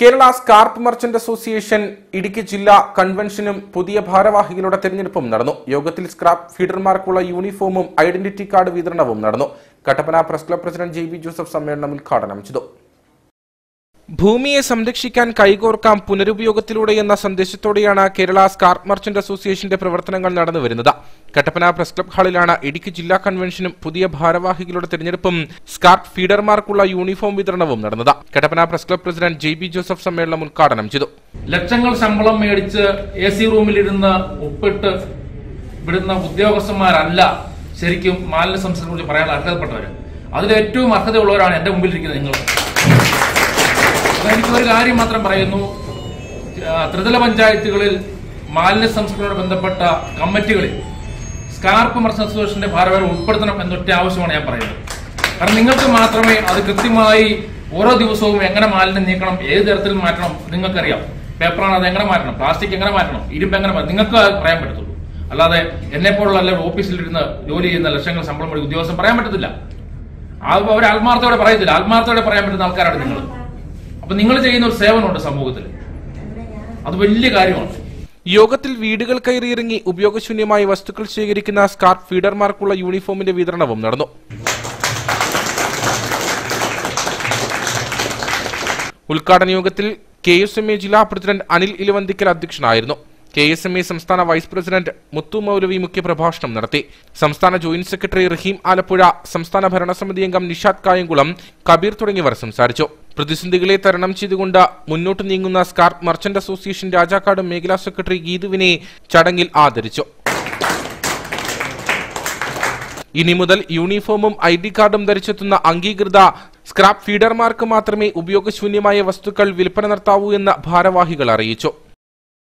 Kerala scrap merchant association Idukki ജില്ലാ കൺവെൻഷനും പുതിയ ഭാരവാഹികളുടെ തെരഞ്ഞെടുപ്പും നടന്നു യോഗത്തിൽ സ്ക്രാപ്പ് ഫീഡർമാർക്കുള്ള യൂണിഫോമും ഐഡന്റിറ്റി കാർഡ് വിതരണവും നടന്നു Kattappana press club president J B Joseph സമ്മേളനം ഉദ്ഘാടനം ചെയ്തു ഭൂമിയെ സംരക്ഷിക്കാൻ കൈകോർക്കാം പുനരുപയോഗത്തിലൂടെ എന്ന സന്ദേശത്തോടെയാണ് കേരള സ്കാർപ്പ് മർച്ചന്റ് അസോസിയേഷന്റെ പ്രവർത്തനങ്ങൾ നടന്നുവരുന്നത് കട്ടപ്പന പ്രസ് ക്ലബ് ഹാളിലാണ് ഇടുക്കി ജില്ലാ കൺവെൻഷനും പുതിയ ഭാരവാഹികളുടെ തെരഞ്ഞെടുപ്പും സ്കാർപ്പ് ഫീഡർമാർക്കുള്ള യൂണിഫോം വിതരണവും നടന്നത് Kattappana press club president J B Joseph സമ്മേളനം ഉദ്ഘാടനം ചെയ്തു ലക്ഷങ്ങൾ ശമ്പളം മേടിച്ച് എ സി റൂമിലിരുന്ന് ഒപ്പിട്ട് വിടുന്ന ഉദ്യോഗസ്ഥന്മാരല്ല ശരിക്കും മാലിന്യ സംസ്കരണത്തെ കുറിച്ച് പറയാൻ അർഹതപ്പെട്ടവര് അതിൽ ഏറ്റവും അർഹതയുള്ളവരാണ് എന്റെ മുമ്പിലിരിക്കുന്നത് നിങ്ങൾ അപ്പൊ എനിക്ക് ഒരു കാര്യം മാത്രം പറയുന്നു ആ, ത്രിതല പഞ്ചായത്തുകളിൽ മാലിന്യ സംസ്കരണവുമായി ബന്ധപ്പെട്ട കമ്മിറ്റികളിൽ സ്കാർപ്പ് മർച്ചന്റ് അസോസിയേഷന്റെ ഭാരവാഹികൾ ഉൾപ്പെടുത്തണം എന്നൊറ്റ ആവശ്യമാണ് ഞാൻ പറയുന്നത് കാരണം നിങ്ങൾക്ക് മാത്രമേ അത് കൃത്യമായി ഓരോ ദിവസവും എങ്ങനെ മാലിന്യം നീക്കണം ഏത് തരത്തിൽ മാറ്റണം നിങ്ങൾക്കറിയാം പേപ്പറാണ് അത് എങ്ങനെ മാറ്റണം പ്ലാസ്റ്റിക് എങ്ങനെ മാറ്റണം ഇരുമ്പ് എങ്ങനെ മാറ്റണം നിങ്ങൾക്ക് അത് പറയാൻ പറ്റത്തുള്ളൂ അല്ലാതെ എന്നെ പോലുള്ള അല്ലെ ഓഫീസിലിരുന്ന് ജോലി ചെയ്യുന്ന ലക്ഷങ്ങൾ ശമ്പളം മേടിക്കുന്ന ഉദ്യോഗസ്ഥൻ പറയാൻ പറ്റത്തില്ല അത് അവർ ആത്മാർത്ഥയോടെ പറയത്തില്ല ആത്മാർത്ഥയോടെ പറയാൻ പറ്റുന്ന ആൾക്കാരാണ് നിങ്ങൾ അപ്പൊ നിങ്ങൾ ചെയ്യുന്ന ഒരു സേവനമുണ്ട് സമൂഹത്തിൽ അത് വലിയ കാര്യമാണ് യോഗത്തിൽ വീടുകൾ കയറിയിറങ്ങി ഉപയോഗശൂന്യമായ വസ്തുക്കൾ ശേഖരിക്കുന്ന സ്കാർപ്പ് ഫീഡർമാർക്കുള്ള യൂണിഫോമിന്റെ വിതരണവും നടന്നു ഉദ്ഘാടന യോഗത്തിൽ കെ എസ് എം എ ജില്ലാ പ്രസിഡന്റ് അനിൽ ഇലവന്തിക്കൽ അധ്യക്ഷനായിരുന്നു കെ എസ് എം എ സംസ്ഥാന വൈസ് പ്രസിഡന്റ് മുത്തു മൗലവി മുഖ്യപ്രഭാഷണം നടത്തി സംസ്ഥാന ജോയിന്റ് സെക്രട്ടറി റഹീം ആലപ്പുഴ സംസ്ഥാന ഭരണസമിതി അംഗം നിഷാദ് കായംകുളം കബീർ തുടങ്ങിയവർ സംസാരിച്ചു പ്രതിസന്ധികളെ തരണം ചെയ്തുകൊണ്ട് മുന്നോട്ട് നീങ്ങുന്ന സ്കാർപ്പ് മർച്ചന്റ് അസോസിയേഷൻ രാജാക്കാട് മേഖലാ സെക്രട്ടറി ഗീതുവിനെ ചടങ്ങിൽ ആദരിച്ചു ഇനി മുതൽ യൂണിഫോമും ഐ ഡി കാർഡും ധരിച്ചെത്തുന്ന അംഗീകൃത സ്ക്രാപ്പ് ഫീഡർമാർക്ക് മാത്രമേ ഉപയോഗശൂന്യമായ വസ്തുക്കൾ വിൽപ്പന നടത്താവൂ എന്ന് ഭാരവാഹികൾ അറിയിച്ചു